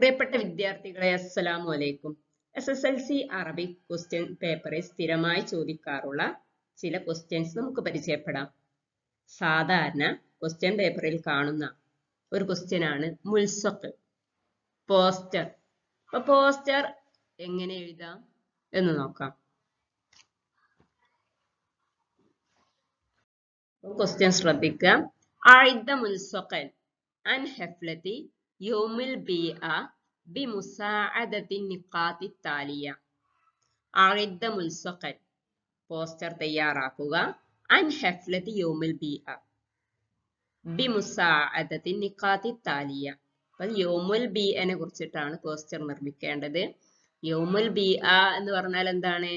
പ്രിയപ്പെട്ട വിദ്യാർത്ഥികളെ അസ്സലാമു അലൈക്കും S S L C Arabic question പേപ്പറിൽ സ്ഥിരമായി ചോദിക്കാറുള്ള ചില ക്വസ്റ്റ്യൻസ് നമുക്ക് പരിചയപ്പെടാം സാധാരണ ക്വസ്റ്റ്യൻ പേപ്പറിൽ കാണുന്ന ഒരു ക്വസ്റ്റ്യൻ ആണ് മുൽസക്ക് പോസ്റ്റർ അപ്പൊ പോസ്റ്റർ എങ്ങനെ എഴുതാം എന്ന് നോക്കാം ക്വസ്റ്റ്യൻ ശ്രദ്ധിക്കുക ആയിദ മുൽസഖൻ അൻ ഹെഫ്ലത്തി യൗമിൽ ബിഅ ബിമുസാഅദത്തി നിഖാത്തി താലിയ ആയിദ മുൽസഖൻ പോസ്റ്റർ തയ്യാറാക്കുക അൻ ഹെഫ്ലത്തി യൗമിൽ ബിഅ ബിമുസാഅദത്തി നിഖാത്തി താലിയ അപ്പൊ യൗമുൽ ബിഅനെ കുറിച്ചിട്ടാണ് പോസ്റ്റർ നിർമ്മിക്കേണ്ടത് യൗമുൽ ബിഅ എന്ന് പറഞ്ഞാൽ എന്താണ്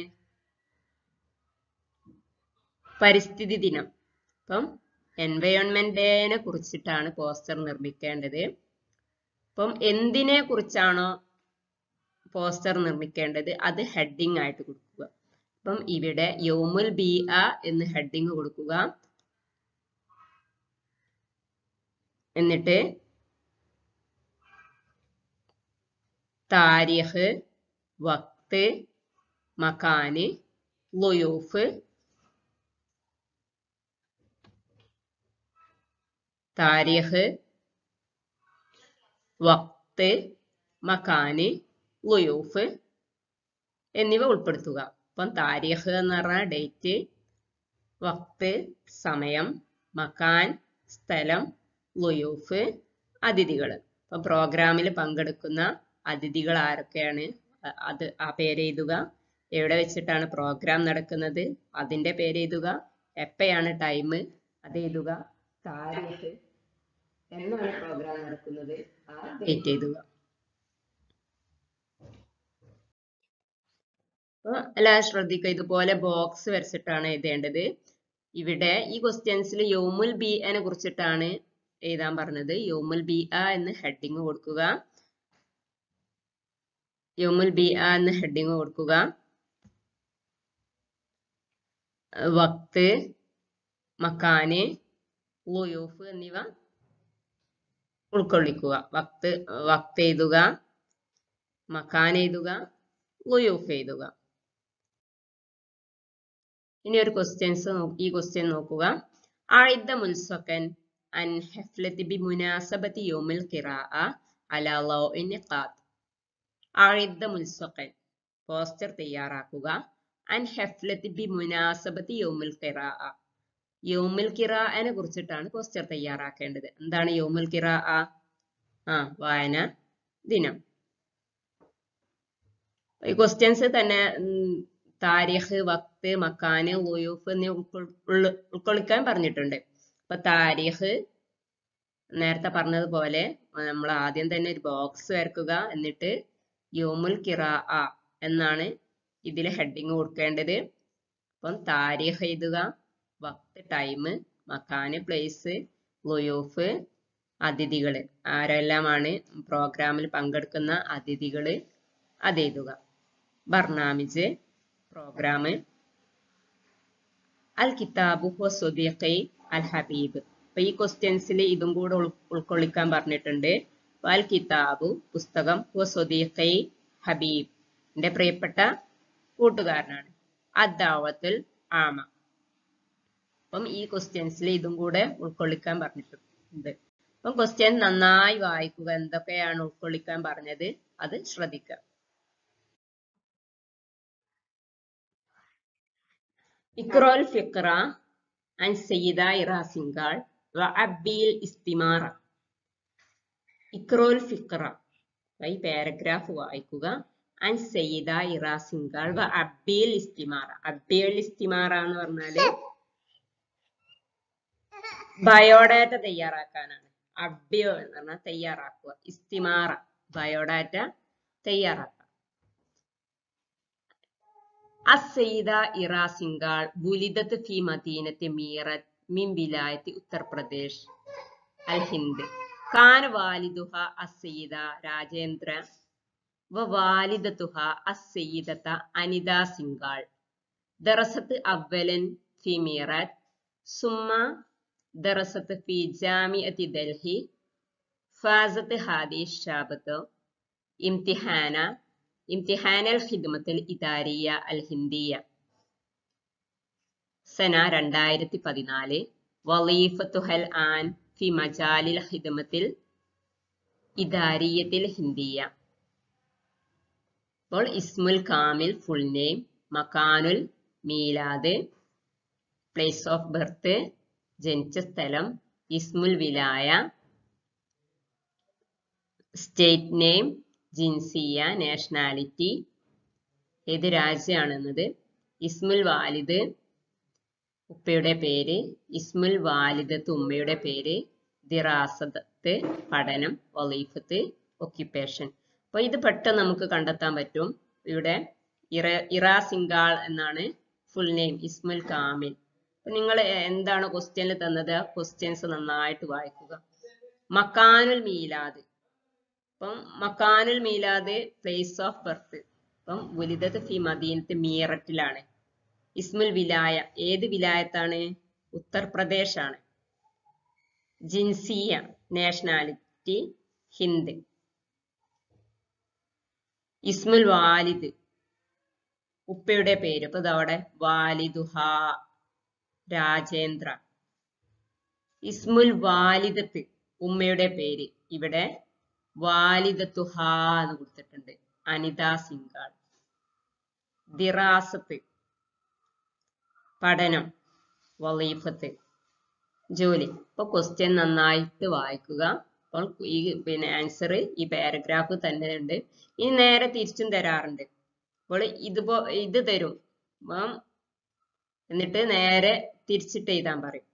പരിസ്ഥിതി ദിനം അപ്പം എൻവയോൺമെന്റ് ഡേനെ കുറിച്ചിട്ടാണ് പോസ്റ്റർ നിർമ്മിക്കേണ്ടത് അപ്പം എന്തിനെ കുറിച്ചാണോ പോസ്റ്റർ നിർമ്മിക്കേണ്ടത് അത് ഹെഡിങ് ആയിട്ട് കൊടുക്കുക അപ്പം ഇവിടെ യോമുൽ ബി അ എന്ന് ഹെഡിങ് കൊടുക്കുക എന്നിട്ട് താരിഖ് വക്ത് മക്കാന് ലൊയൂഫ് താരിഖ് വക്ത് മക്കാന് ലുയൂഫ് എന്നിവ ഉൾപ്പെടുത്തുക അപ്പം താരിഖ് എന്ന് പറഞ്ഞാൽ ഡേറ്റ് വക്ത് സമയം മക്കാൻ സ്ഥലം ലുയൂഫ് അതിഥികൾ അപ്പം പ്രോഗ്രാമിൽ പങ്കെടുക്കുന്ന അതിഥികൾ ആരൊക്കെയാണ് അത് ആ പേര് എഴുതുക എവിടെ വെച്ചിട്ടാണ് പ്രോഗ്രാം നടക്കുന്നത് അതിന്റെ പേര് എഴുതുക എപ്പോഴാണ് ടൈം അത് എഴുതുക താരീഖ് എന്നാണ് പ്രോഗ്രാം നടക്കുന്നത് ആ ഡേറ്റ് എഴുതുക അപ്പൊ എല്ലാവരും ശ്രദ്ധിക്കുക ഇതുപോലെ ബോക്സ് വരച്ചിട്ടാണ് എഴുതേണ്ടത് ഇവിടെ ഈ ക്വസ്റ്റ്യൻസിൽ യോമുൽ ബി എനെ കുറിച്ചിട്ടാണ് എഴുതാൻ പറഞ്ഞത് യോമുൽ ബി അ എന്ന് ഹെഡിങ് കൊടുക്കുക യോമുൽ ബി അ എന്ന് ഹെഡിങ് കൊടുക്കുക വക്ത് മക്കാന് ലുയൂഫ് എന്നിവ ഉൾക്കൊള്ളിക്കുക വക്ത് വക്ത് എഴുതുക മക്കാൻ എഴുതുക ലുയൂഫ് എഴുതുക ഇനി ഒരു ക്വസ്റ്റ്യൻസ് ഈ ക്വസ്റ്റ്യൻ നോക്കുക ആയിദ മുൽസക്കൻ അൻ ഹെഫ്ലത്തി ബി മുനാസബത്തി യോമിൽ ഖിറാഅ അലാ ലൗഇൻ ഖാത്ത് ആയിദ മുൽസക്കൻ പോസ്റ്റർ തയ്യാറാക്കുക അൻ ഹെഫ്ലത്തി ബി മുനാസബത്തി യോമിൽ ഖിറാഅ യോമിൽ ഖിറാഅനെ കുറിച്ചിട്ടാണ് പോസ്റ്റർ തയ്യാറാക്കേണ്ടത് എന്താണ് യോമുൽ ഖിറാഅ ആ വായന ദിനം ഈ ക്വസ്റ്റ്യൻസ് തന്നെ താരിഖ് വക്ത് മക്കാന് ലൂയൂഫ് എന്നിവ ഉൾക്കൊള്ളിക്കാൻ പറഞ്ഞിട്ടുണ്ട് അപ്പൊ താരിഖ് നേരത്തെ പറഞ്ഞതുപോലെ നമ്മൾ ആദ്യം തന്നെ ഒരു ബോക്സ് വരക്കുക എന്നിട്ട് യോമുൽ ഖിറാഅ എന്നാണ് ഇതിലെ ഹെഡിങ് കൊടുക്കേണ്ടത് അപ്പം താരിഖ് എഴുതുക വക്ത് ടൈം മക്കാന് പ്ലേസ് ലൊയൂഫ് അതിഥികൾ ആരെല്ലാമാണ് പ്രോഗ്രാമിൽ പങ്കെടുക്കുന്ന അതിഥികൾ അത് എഴുതുക ബർണാമിജ് പ്രോഗ്രാം അൽ കിതാബു ഹുവ സ്വദീഖി അൽ ഹബീബ് അപ്പൊ ഈ ക്വസ്റ്റ്യൻസിൽ ഇതും കൂടെ ഉൾക്കൊള്ളിക്കാൻ പറഞ്ഞിട്ടുണ്ട് അൽ കിതാബു പുസ്തകം ഹുവ സ്വദീഖി ഹബീബ് എന്റെ പ്രിയപ്പെട്ട കൂട്ടുകാരനാണ് അദ്ദാവത്തുൽ ആമ അപ്പം ഈ ക്വസ്റ്റ്യൻസിൽ ഇതും കൂടെ ഉൾക്കൊള്ളിക്കാൻ പറഞ്ഞിട്ടുണ്ട് അപ്പം ക്വസ്റ്റ്യൻ നന്നായി വായിക്കുക എന്തൊക്കെയാണ് ഉൾക്കൊള്ളിക്കാൻ പറഞ്ഞത് അത് ശ്രദ്ധിക്കുക ഇക്രോൽ ഫിക്ര അൻ സയ്യിദ ഇറാസിങ്കാൾ വ അബ്ബിൽ ഇസ്തിമാറ ഇക്രോൽ ഫിക്ര ഈ പാരഗ്രാഫ് വായിക്കുക അൻ സയ്യിദ ഇറാസിങ്കാൾ വ അബ്ബിൽ ഇസ്തിമാറ അബ്ബിൽ ഇസ്തിമാറ എന്ന് പറഞ്ഞാല് ബയോഡാറ്റ തയ്യാറാക്കാനാണ് അബ്യോ എന്ന് പറഞ്ഞാൽ തയ്യാറാക്കുക ഇസ്തിമാറ ബയോഡാറ്റ തയ്യാറാക്കുക അസൈദ ഇറാസിങ്കാൾ ബുലിദത്ത് ഫി മദീനത്തെ മീറത്ത് മിൻ വിലായത്തി ഉത്തർപ്രദേശ് അൽ ഹിന്ദ് കാന വാലിദുഹ അസയ്യിദ രാജേന്ദ്ര വ വാലിദത്തുഹ അസയ്യിദത്ത അനിത സിംഗാൾ ദറസത്ത് അവലൻ ഫി മീറത്ത് സുമ്മ درست في جامعة دلهي فازت هذه الشابة ഇംതിഹാന ഇംതിഹാൻ അൽ ഖിദ്മത്തുൽ ഇദാരിയ അൽ ഹിന്ദിയ സന രണ്ടായിരത്തി പതിനാല് വലീഫത്തുഹൽ ആൻ ഫി മജാലിൽ ഖിദ്മത്തിൽ ഇദാരിയത്തിൽ ഹിന്ദിയ അപ്പോൾ ഇസ്മുൽ കാമിൽ ഫുൾ നെയിം മക്കാനുൽ മീലാദ് പ്ലേസ് ഓഫ് ബർത്ത് ജനിച്ച സ്ഥലം ഇസ്മുൽ വിലായ സ്റ്റേറ്റ് നെയിം ജിൻസിയ നാഷണാലിറ്റി ഏത് രാജ്യമാണെന്നത് ഇസ്മുൽ വാലിദ് ഉപ്പയുടെ പേര് ഇസ്മുൽ വാലിദത്ത് ഉമ്മയുടെ പേര് ദിറാസത്ത് പഠനം വലീഫത്ത് ഒക്യുപ്പേഷൻ അപ്പൊ ഇത് പെട്ടെന്ന് നമുക്ക് കണ്ടെത്താൻ പറ്റും ഇവിടെ ഇറ ഇറ സിംഗാൾ എന്നാണ് ഫുൾ നെയിം ഇസ്മുൽ കാമിൽ അപ്പൊ നിങ്ങൾ എന്താണ് ക്വസ്റ്റ്യനിൽ തന്നത് ക്വസ്റ്റ്യൻസ് നന്നായിട്ട് വായിക്കുക മക്കാനുൽ മീലാദ് അപ്പം മക്കാനുൽ മീലാദ് പ്ലേസ് ഓഫ് ബർത്ത് അപ്പം വലിദത്ത് ഫി മദീനത്ത് മീററ്റിലാണ് ഇസ്മുൽ വിലായ ഏത് വിലായത്താണ് ഉത്തർപ്രദേശ് ആണ് ജിൻസിയ നാഷണാലിറ്റി ഹിന്ദ് ഇസ്മുൽ വാലിദ് ഉപ്പയുടെ പേര് അപ്പൊ ഇതവിടെ വാലിദുഹ രാജേന്ദ്ര ഇസ്മുൽ വാലിദത്ത് ഉമ്മയുടെ പേര് ഇവിടെ വാലിദത്തുഹ എന്ന് കൊടുത്തിട്ടുണ്ട് അനിത സിംഗാൾ ദിറാസത്ത് പഠനം വലീഫത്ത് ജോലി ഇപ്പൊ ക്വസ്റ്റ്യൻ നന്നായിട്ട് വായിക്കുക അപ്പോൾ ഈ പിന്നെ ആൻസർ ഈ പാരഗ്രാഫ് തന്നെ ഉണ്ട് ഇനി നേരെ തിരിച്ചും തരാറുണ്ട് അപ്പോൾ ഇതുപോ ഇത് തരും അപ്പം എന്നിട്ട് നേരെ തിരിച്ചിട്ട് എഴുതാൻ പറയും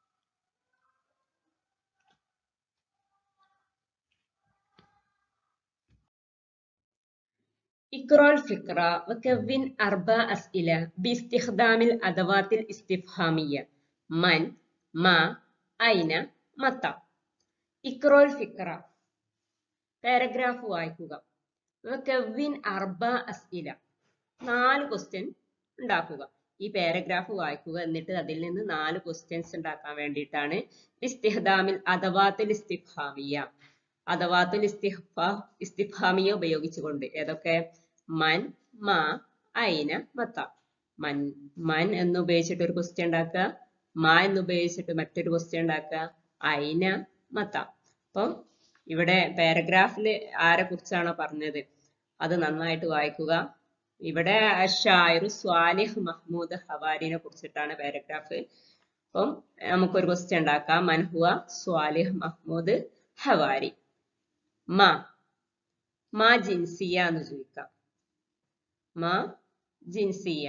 اقرأ الفكرة وكون أربع أسئلة باستخدام الأدوات الاستفهامية من ما أين متى اقرأ الفكرة പാരഗ്രാഫ് വായിക്കുക കവിൻ അർബ അസ്ഇല നാല് ക്വസ്റ്റ്യൻ ഉണ്ടാക്കുക ഈ പാരഗ്രാഫ് വായിക്കുക എന്നിട്ട് അതിൽ നിന്ന് നാല് ക്വസ്റ്റ്യൻസ് ഉണ്ടാക്കാൻ വേണ്ടിയിട്ടാണ് ഇസ്തിഹദാമിൽ അഥവാത്തിൽ ഇസ്തിഫാമിയ അഥവാത്തുൽ ഇസ്തിഫ ഇസ്തിഫാമിയ ഉപയോഗിച്ചുകൊണ്ട് ഏതൊക്കെ മൻ മാ ഐന മത്ത മൻ മൻ എന്ന് ഉപയോഗിച്ചിട്ട് ഒരു ക്വസ്റ്റ്യൻ ഉണ്ടാക്കുക മാ എന്ന് ഉപയോഗിച്ചിട്ട് മറ്റൊരു ക്വസ്റ്റ്യൻ ഉണ്ടാക്കുക ഐന മത്ത അപ്പം ഇവിടെ പാരഗ്രാഫിൽ ആരെ കുറിച്ചാണോ പറഞ്ഞത് അത് നന്നായിട്ട് വായിക്കുക ഇവിടെ ഷായറു സ്വാലിഹ് മഹ്മൂദ് ഹവാരിനെ കുറിച്ചിട്ടാണ് പാരഗ്രാഫ് അപ്പം നമുക്കൊരു ക്വസ്റ്റ്യൻ ഉണ്ടാക്കാം മൻഹുവ സ്വാലിഹ് മഹ്മൂദ് ഹവാരി മാ മാ ജിൻസിയ എന്ന് ചോദിക്കാം മാ ജിൻസിയ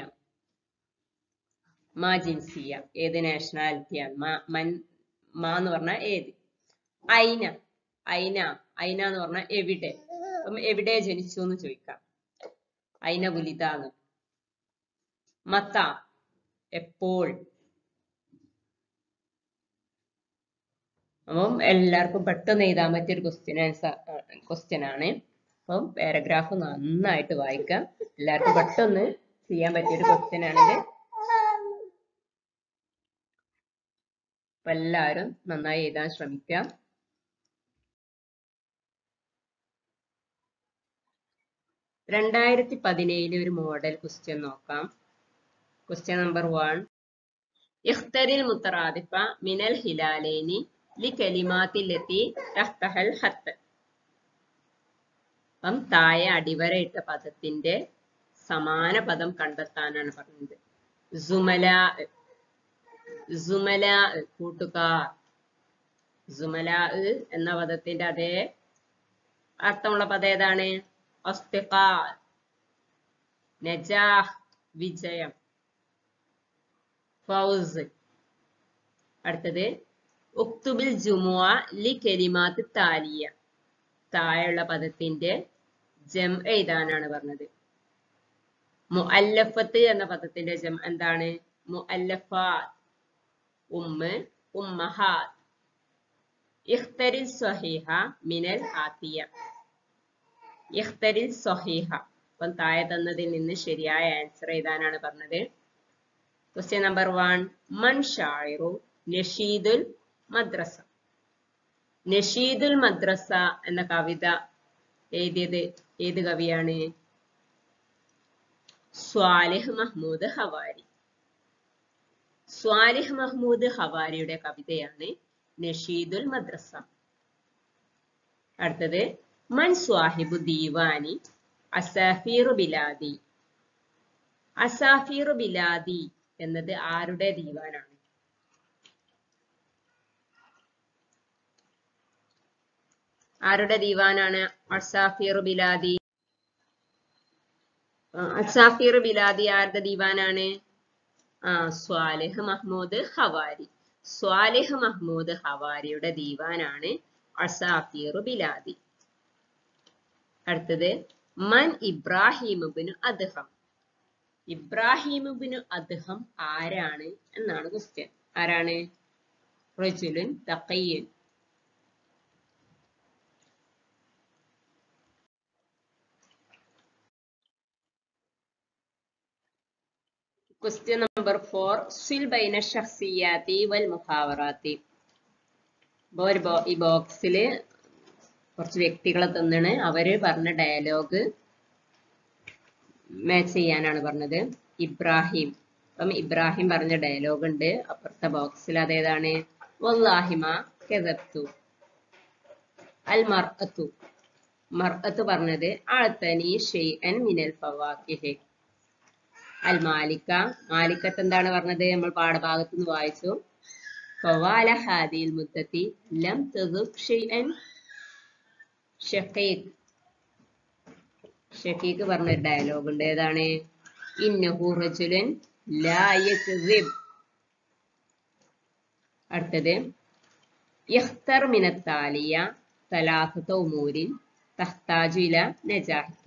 മാ ജിൻസിയ ഏത് നാഷണാലിറ്റിയാണ് മാ മൻ മാ എന്ന് പറഞ്ഞാൽ ഏത് ഐന ഐന ഐന എന്ന് പറഞ്ഞാൽ എവിടെ അപ്പം എവിടെ ജനിച്ചു എന്ന് ചോദിക്കാം ഐന ഗുലിതാന്ന് മത്ത എപ്പോൾ അപ്പം എല്ലാവർക്കും പെട്ടെന്ന് എഴുതാൻ പറ്റിയ ഒരു ക്വസ്റ്റ്യൻ ആൻസർ ക്വസ്റ്റ്യൻ ആണ് അപ്പം പാരഗ്രാഫ് നന്നായിട്ട് വായിക്കാം എല്ലാവർക്കും പെട്ടെന്ന് ചെയ്യാൻ പറ്റിയ ഒരു ക്വസ്റ്റ്യൻ ആണിത് അപ്പൊ എല്ലാവരും നന്നായി എഴുതാൻ ശ്രമിക്കാം രണ്ടായിരത്തി പതിനേഴിലെ ഒരു മോഡൽ ക്വസ്റ്റ്യൻ നോക്കാം ക്വസ്റ്റ്യൻ നമ്പർ വൺ ഇഖ്തരിൽ മുത്തറാദിഫ മിനൽ ഹിലാലേനി ലികലിമാത്തിലെത്തി തഹ്തഹൽ ഹത്ത് അപ്പം താഴെ അടിവരയിട്ട പദത്തിന്റെ സമാന പദം കണ്ടെത്താനാണ് പറഞ്ഞത് സുമല സുമല കൂട്ടുകാർ സുമല എന്ന പദത്തിന്റെ അതേ അർത്ഥമുള്ള പദം ഏതാണ് അസ്തിഖാ നജാഹ് വിജയം ഫൗസ് അടുത്തത് ഉക്തുബിൽ ജുമുഅ ലി കെലിമാത്ത് താലിയ താഴെയുള്ള പദത്തിന്റെ ജം എഴുതാനാണ് പറഞ്ഞത് മുഅല്ലഫത്ത് എന്ന പദത്തിന്റെ ജം എന്താണ് മുഅല്ലഫാത്ത് ഉമ്മ ഉമ്മഹാത്ത് ഇഖ്തരിൽ സ്വഹീഹ മിനൽ ആത്തിയ ഇഖ്തരിൽ സ്വഹീഹ അപ്പം താഴെ തന്നതിൽ നിന്ന് ശരിയായ ആൻസർ എഴുതാനാണ് പറഞ്ഞത് ക്വസ്റ്റ്യൻ നമ്പർ വൺ മൻ ഷായിറു നഷീദുൽ മദ്രസ നഷീദുൽ മദ്രസ എന്ന കവിത എഴുതിയത് ഏത് കവിയാണ് സ്വാലിഹ് മഹ്മൂദ് ഹവാരി സ്വാലിഹ് മഹ്മൂദ് ഹവാരിയുടെ കവിതയാണ് നഷീദുൽ മദ്രസ അടുത്തത് മൻ സ്വാഹിബു ദീവാനി അസാഫീറു ബിലാദി അസാഫീറു ബിലാദി എന്നത് ആരുടെ ദീവാനാണ് ആരുടെ ദീവാനാണ് അസാഫീർ ബിലാദി അസാഫീർ ബിലാദി ആരുടെ ദീവാനാണ് ആ സ്വാലിഹ് മഹ്മൂദ് ഹവാരി സ്വാലിഹ് മഹ്മൂദ് ഹവാരിയുടെ ദീവാനാണ് അസാഫീർ ബിലാദി അടുത്തത് മൻ ഇബ്രാഹിമുബിന് അദ്ഹം ഇബ്രാഹിമുബിന് അദ്ഹം ആരാണ് എന്നാണ് ക്വസ്റ്റ്യൻ ആരാണ് റജുലുൻ തഖയ്യൻ ക്വസ്റ്റ്യൻ നമ്പർ ഫോർ സിൽ ബൈന ഷഖ്സിയാത്തി വൽ മുഹാവറാത്തി അപ്പോൾ ഒരു ബോ ഈ ബോക്സിൽ കുറച്ച് വ്യക്തികളെ തന്നാണ് അവര് പറഞ്ഞ ഡയലോഗ് മാച്ച് ചെയ്യാനാണ് പറഞ്ഞത് ഇബ്രാഹിം അപ്പം ഇബ്രാഹിം പറഞ്ഞ ഡയലോഗ് ഉണ്ട് അപ്പുറത്തെ ബോക്സിൽ അതേതാണ് വല്ലാഹിമ കെതത്തു അൽ മർഅത്തു മർഅത്ത് പറഞ്ഞത് ആൾത്തനി ഷെയ്അൻ മിനൽ ഫവാക്കിഹ് അൽ മാലിക്ക മാലിക്കത്ത് എന്താണ് പറഞ്ഞത് നമ്മൾ പാഠഭാഗത്ത് നിന്ന് വായിച്ചു ഫവാല ഹാദിൽ മുദ്ദത്തി ലം തദുക് ഷെയ്അൻ ഷഖീഖ് ഷഖീഖ് പറഞ്ഞ ഒരു ഡയലോഗ് ഉണ്ട് ഏതാണ് ഇന്നഹു റജുലൻ ലാ യക്സിബ് അടുത്തത് യഖ്തർ മിനത്താലിയ തലാഖത ഉമൂരിൻ തഹ്താജു ഇല നജാഹിക്ക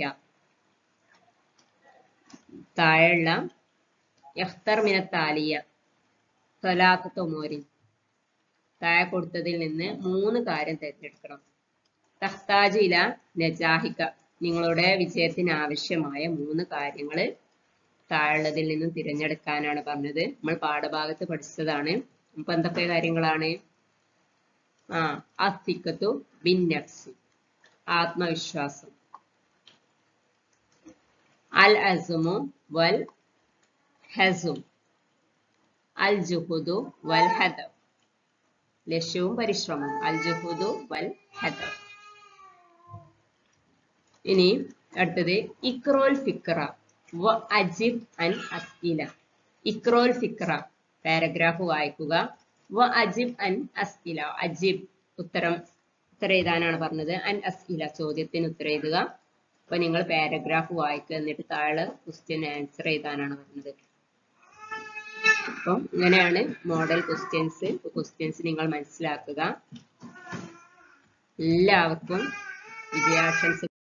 താഴെയുള്ള യഖ്തർ മിനത്താലിയ തലാഖത ഉമൂരിൻ താഴെ കൊടുത്തതിൽ നിന്ന് മൂന്ന് കാര്യം തിരഞ്ഞെടുക്കണം തഹ്താജ് ഇല നജാഹിക്ക നിങ്ങളുടെ വിജയത്തിന് ആവശ്യമായ മൂന്ന് കാര്യങ്ങൾ താഴെയുള്ളതിൽ നിന്നും തിരഞ്ഞെടുക്കാനാണ് പറഞ്ഞത് നമ്മൾ പാഠഭാഗത്ത് പഠിച്ചതാണ് അപ്പൊ എന്തൊക്കെ കാര്യങ്ങളാണ് ആ അത്തിക്കത്തു ബിൻ നഫ്സി ആത്മവിശ്വാസം അൽ അസുമു വൽ ഹസും അൽ ജുഹുദു വൽ ഹദം ലക്ഷ്യവും പരിശ്രമവും അൽ ജുഹുദു വൽ ഹദം ഇനി അടുത്തത് ഇക്രോൽ ഫിക്ര വ അജിബ് അൻ അസ്ഇല ഇക്രോൽ ഫിക്ര പാരഗ്രാഫ് വായിക്കുക വ അജിബ് അൻ അസ്ഇല അജിബ് ഉത്തരം ഉത്തരം എഴുതാനാണ് പറഞ്ഞത് അൻ അസ്ഇല ചോദ്യത്തിന് ഉത്തരം എഴുതുക അപ്പൊ നിങ്ങൾ പാരഗ്രാഫ് വായിക്കുക എന്നിട്ട് താഴെ ക്വസ്റ്റ്യൻ ആൻസർ എഴുതാനാണ് പറഞ്ഞത് അപ്പം ഇങ്ങനെയാണ് മോഡൽ ക്വസ്റ്റ്യൻസ് ക്വസ്റ്റ്യൻസ് നിങ്ങൾ മനസ്സിലാക്കുക എല്ലാവർക്കും വിജയാശംസ